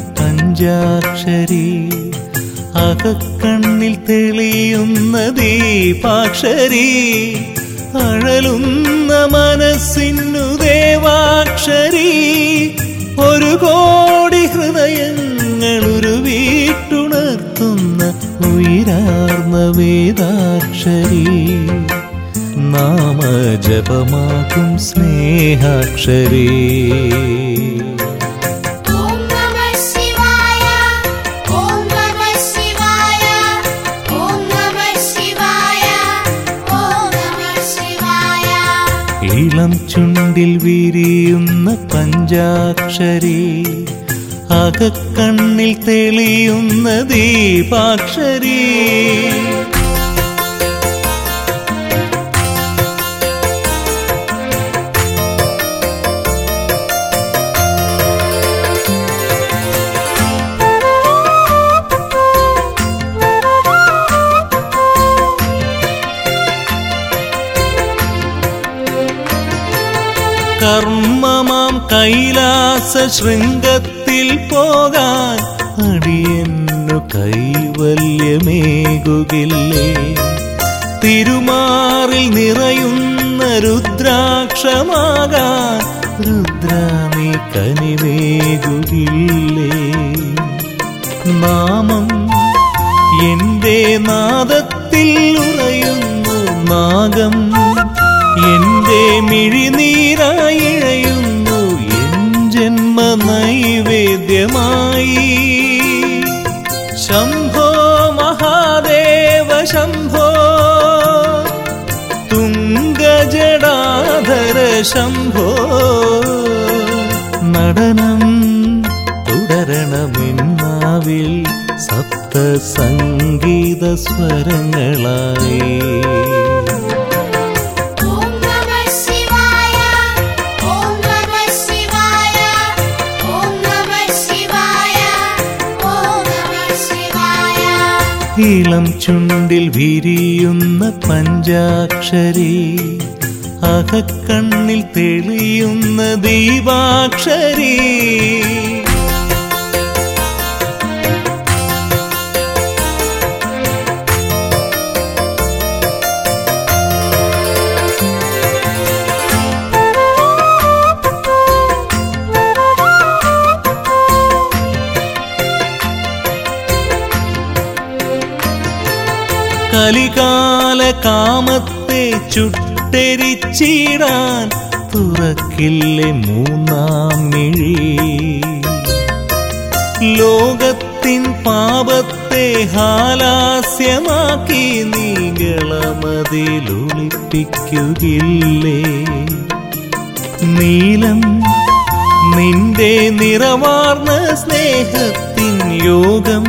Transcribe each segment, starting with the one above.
പഞ്ചാക്ഷരി അകക്കണ്ണിൽ തെളിയുന്ന ദീപാക്ഷരി അഴലുന്ന മനസ്സിനു ദേവാക്ഷരി ഒരു കോടി ഹൃദയങ്ങൾ ഒരു വീട്ടുണർത്തുന്ന ഉയരാർന്ന വേദാക്ഷരി നാമജപമാകും സ്നേഹാക്ഷരി ഓം നമഃ ശിവായ ഓം നമഃ ശിവായ ഓം നമഃ ശിവായ ഓം നമഃ ശിവായ ഇളം ചുണ്ടിൽ വിരിയുന്ന പഞ്ചാക്ഷരി അകക്കണ്ണിൽ തെളിയുന്ന ദീപാക്ഷരി കർമ്മമാം കൈലാസ ശൃംഗത്തിൽ പോകാൻ അടിയന്നു കൈവല്യമേകുകില്ലേ തിരുമാറിൽ നിറയുന്ന രുദ്രാക്ഷമാകാൻ രുദ്രാമി കനിവേകുകില്ലേ നാമം എന്റെ നാദത്തിൽ ഉറയുന്നു നാഗം എന്റെ മിഴിനീരായി ഇഴയുന്നു എൻ ജന്മ നൈവേദ്യമായി ശംഭോ മഹാദേവ ശംഭോ തുംഗജടാധര ശംഭോ നടനം തുടരണമെന്നാവിൽ സപ്ത സംഗീത സ്വരങ്ങളായി ഓം നമഃ ശിവായ ഓം നമഃ ശിവായ ഓം നമഃ ശിവായ ഓം നമഃ ശിവായ ഇളം ചുണ്ടിൽ വിരിയുന്ന പഞ്ചാക്ഷരി അകക്കണ്ണിൽ തെളിയുന്ന ദീപാക്ഷരി കലികാല കാമത്തെ ചുട്ടെരിച്ചിടാൻ തുറക്കില്ലേ മൂന്നാം മിഴി ലോകത്തിൻ പാപത്തെ ഹാലാസ്യമാക്കി നീകളമതിലൊളിപ്പിക്കുകില്ലേ നീലം നിന്റെ നിറവാർന്ന സ്നേഹത്തിൻ യോഗം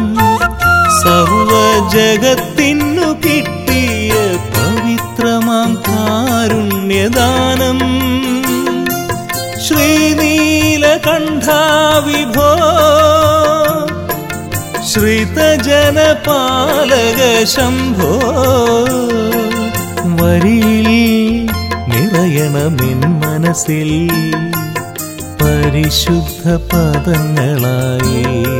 സർവജഗത്തിനു കിട്ടിയ പവിത്രമാം കാരുണ്യദാനം ശ്രീനീലകണ്ഠാവിഭോ ശ്രിതജനപാലക ശംഭോ വരിയിൽ നിറയണമെൻ മനസ്സിൽ പരിശുദ്ധ പദങ്ങളായി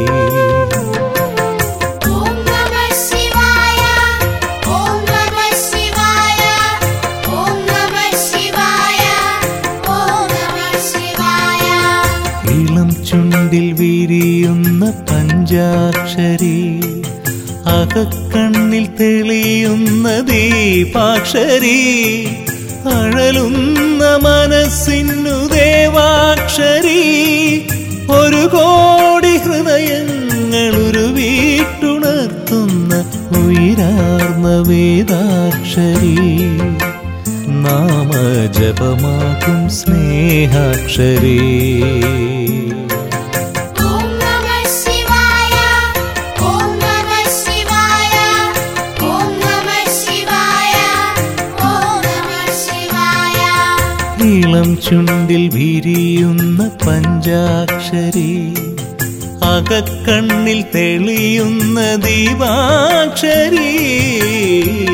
ഓം നമഃ ശിവായ ഓം നമഃ ശിവായ ഓം നമഃ ശിവായ ഓം നമഃ ശിവായ ഇളം ചുണ്ടിൽ വിരിയുന്ന പഞ്ചാക്ഷരി അകക്കണ്ണിൽ തെളിയുന്ന ദീപാക്ഷരി അഴലുന്ന മനസ്സിനു ദേവാക്ഷരി ഒരു കോടി ഹൃദയങ്ങൾ ഒരു വീട്ടുണർത്തുന്ന ഉയരാർന്ന വേദാക്ഷരി നാമജപമാകും സ്നേഹാക്ഷരി ഓം നമഃ ശിവായ ഓം നമഃ ശിവായ ഓം നമഃ ശിവായ ഓം നമഃ ശിവായ ഇളം ചുണ്ടിൽ വിരിയുന്ന പഞ്ചാക്ഷരി അകക്കണ്ണിൽ തെളിയുന്ന ദീപാക്ഷരി